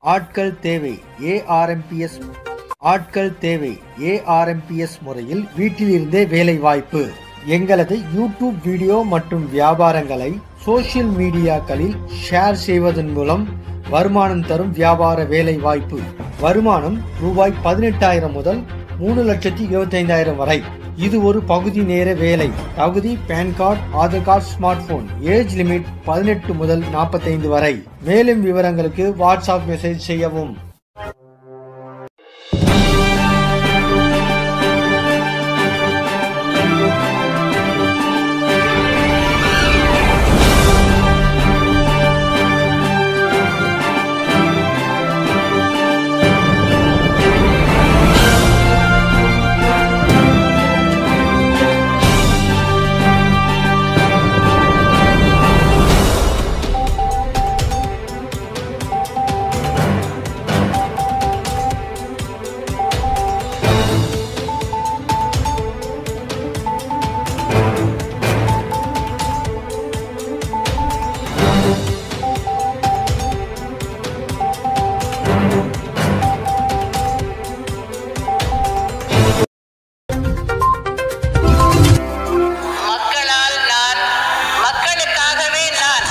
ஆட்கள் தேவை ஏஆர்எம்பிஎஸ் ஆட்கள் தேவை ஏஆர்எம்பிஎஸ் முறையில் வீட்டிலிருந்தே வேலை வாய்ப்பு எங்களது யூடியூப் வீடியோ மற்றும் வியாபாரங்களை சோஷியல் மீடியாக்களில் ஷேர் செய்வதன் மூலம் வருமானம் தரும் வியாபார வேலை வாய்ப்பு வருமானம் ரூபாய் பதினெட்டாயிரம் முதல் மூணு லட்சத்தி இருபத்தைந்தாயிரம் வரை இது ஒரு பகுதி நேர வேலை தகுதி PAN card Aadhaar card smart phone age limit பதினெட்டு முதல் நாற்பத்தைந்து வரை மேலும் விவரங்களுக்கு வாட்ஸ்அப் மெசேஜ் செய்யவும் மக்களால் நான் மக்களுக்காகவே நான்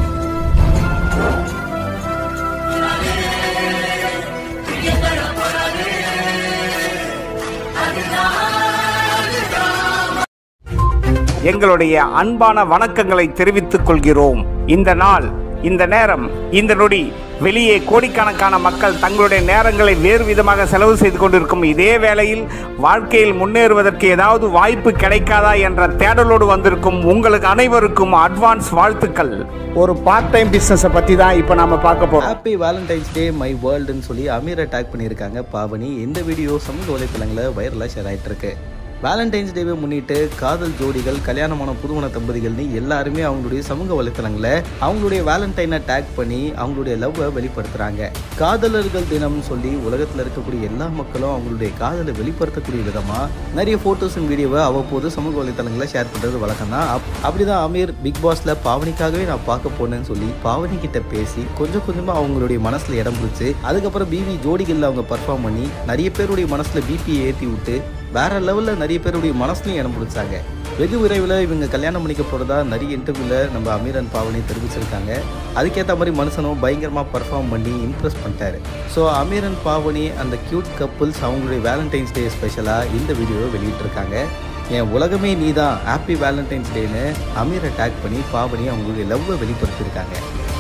எங்களுடைய அன்பான வணக்கங்களை தெரிவித்துக் கொள்கிறோம் இந்த நாள் இந்த நேரம் இந்த நொடி வெளியே கோடிக்கணக்கான மக்கள் தங்களுடைய நேரங்களை வேறு விதமாக செலவு செய்து கொண்டிருக்கும் இதே வேளையில் வாழ்க்கையில் முன்னேறுவதற்கு ஏதாவது வாய்ப்பு கிடைக்காதா என்ற தேடலோடு வந்திருக்கும் உங்களுக்கு அனைவருக்கும் அட்வான்ஸ் வாழ்த்துக்கள் ஒரு பார்ட் டைம் பிஸ்னஸை பற்றி தான் இப்போ நாம பார்க்க போகிறோம் ஹாப்பி வேலண்டைன்ஸ் டே மை வேர்ல்டுன்னு சொல்லி அமீர் அட்டாக் பண்ணியிருக்காங்க பாவனி இந்த வீடியோ சமூக வலைத்தளங்களில் வைரலாக ஷேர் ஆயிட்டு இருக்கு வேலண்டைன்ஸ் டேவை முன்னிட்டு காதல் ஜோடிகள் கல்யாணமான புதுமண தம்பதிகள்னு எல்லாருமே அவங்களுடைய சமூக வலைத்தளங்களை அவங்களுடைய வேலண்டைனை டேக் பண்ணி அவங்களுடைய லவ்வை வெளிப்படுத்துறாங்க காதலர்கள் தினம்னு சொல்லி உலகத்தில் இருக்கக்கூடிய எல்லா மக்களும் அவங்களுடைய காதலை வெளிப்படுத்தக்கூடிய விதமா நிறைய போட்டோஸ் அண்ட் வீடியோவை அவ்வப்போது சமூக வலைத்தளங்களில் ஷேர் பண்றது வழக்கம் தான் அப்படிதான் அமீர் பிக் பாஸ்ல பாவனிக்காகவே நான் பார்க்க போனேன்னு சொல்லி பாவனி கிட்ட பேசி கொஞ்சம் கொஞ்சமா அவங்களுடைய மனசுல இடம் பிடிச்சு அதுக்கப்புறம் பிவி ஜோடிகள்ல அவங்க பர்ஃபார்ம் பண்ணி நிறைய பேருடைய மனசுல பிபி ஏற்றி விட்டு வேற லெவல்ல நிறைய பேருடைய மனசுலையும் இடம் பிடிச்சாங்க வெகு விரைவில் இவங்க கல்யாணம் பண்ணிக்க போறதா நிறைய இன்டர்வியூல நம்ம அமீரன் பாவனி தெரிவிச்சிருக்காங்க அதுக்கேற்ற மாதிரி மனுஷனும் பயங்கரமா பர்ஃபார்ம் பண்ணி இம்ப்ரெஸ் பண்ணிட்டாரு ஸோ அமீரன் பாவனி அந்த கியூட் கப்புள்ஸ் அவங்களுடைய வேலண்டைன்ஸ் டே ஸ்பெஷலாக இந்த வீடியோவை வெளியிட்டிருக்காங்க என் உலகமே நீ தான் ஹாப்பி வேலண்டைன்ஸ் டேன்னு அமீரை டேக் பண்ணி பாவனி அவங்களுடைய லவ்வை வெளிப்படுத்தியிருக்காங்க